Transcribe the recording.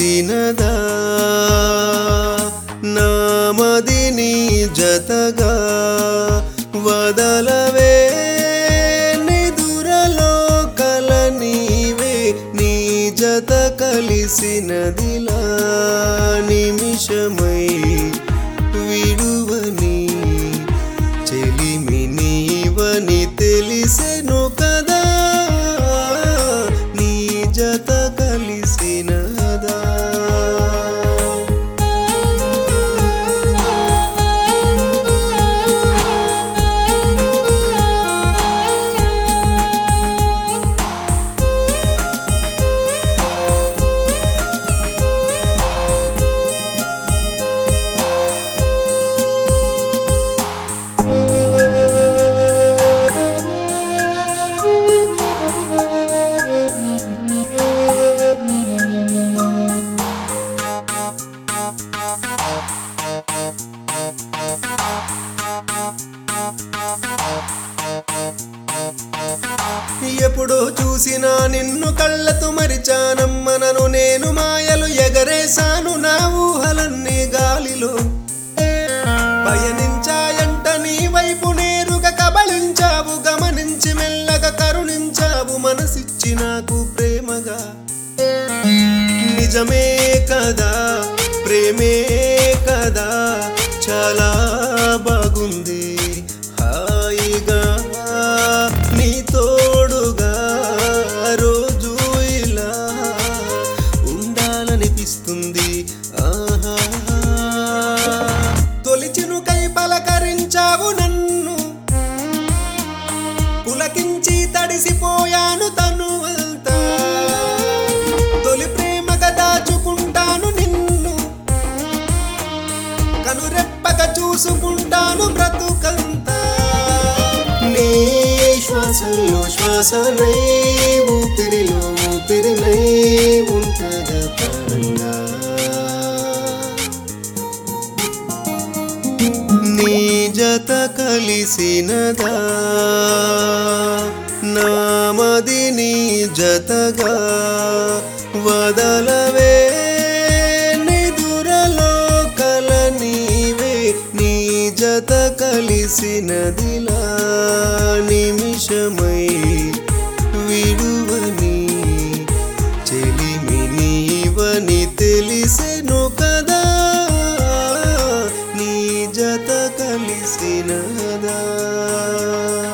కలిసినదా నామది నీ జతగా వదలవే నిదురలో కల నీవే నీ జత కలిసినదిలా నిమిషమై విడువని చెలిమి నీవని తెలిసెను కదా నీ జత కలిసినదా ఎప్పుడో చూసినా నిన్ను కళ్ళతో మరిచానమ్మనను నేను మాయలు ఎగరేశాను నా ఊహలన్నీ గాలిలో పయనించాయంట నీ వైపు నేరుగా కబళించావు గమనించి మెల్లగా కరుణించావు మనసిచ్చి నాకు ప్రేమగా నిజమే కదా ప్రేమే కదా చాలా బాగుంది హాయిగా నీ తోడుగా రోజు ఇలా ఉండాలనిపిస్తుంది ఆహా తొలిచినుకై పలకరించావు నన్ను పులకించి తడిసిపోయాను తను అంతా తొలి ప్రేమగా దాచుకుంటాను నిన్ను కనురెప్పగా చూసుకుంటాను బ్రతుకంతా నీ శ్వాసలో శ్వాసనై ఊపిరిలో ఊపిరినై ఉంటగా ప్రాణంగా నీ జత కలిసినదా నామది నీ జతగా వదలవే నిదురలో కల నీవే నీ జత కలిసినదిలా నిమిషమై విడువని చెలిమి నీవని తెలిసెను కదా నీ జత కలిసినదా